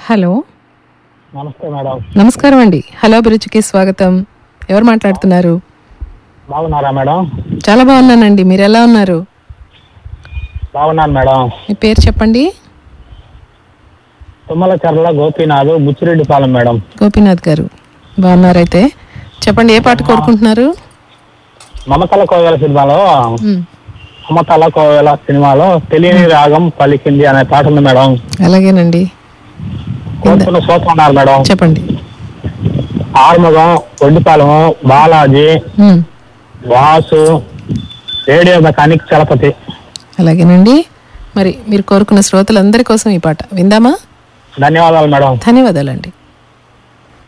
hello నమస్తే madam నమస్కారం అండి హలో అభిరుచికి స్వాగతం ఎవరు మాట్లాడుతున్నారు బాగున్నారా మేడం చాలా బాగున్నానండి మీరు ఎలా ఉన్నారు బాగున్నాను మేడం మీ పేరు చెప్పండి తుమ్మలచర్ల గోపీనాథ్ బుచ్చిరెడ్డిపాలెం మేడం గోపీనాథ్ గారు బాగున్నారైతే చెప్పండి ఏ పాట కోరుకుంటున్నారు మమతల కోవెల సినిమాలో మ్, మమతల కోవెల సినిమాలో తెలియని రాగం పలికింది అనే పాట ఉంది మేడం అలాగేనండి కోరుకున్న సోతం ఉన్నారు మేడం చెప్పండి ఆరుముఖం ఒడ్డిపాలెము బాలాజీ మ్, వాసు రేడియో మెకానిక్ చలపతి అలాగేనండి మరి మీరు కోరుకున్న శ్రోతలందరి కోసం ఈ పాట విందామా ధన్యవాదాలు మేడం ధన్యవాదాలండి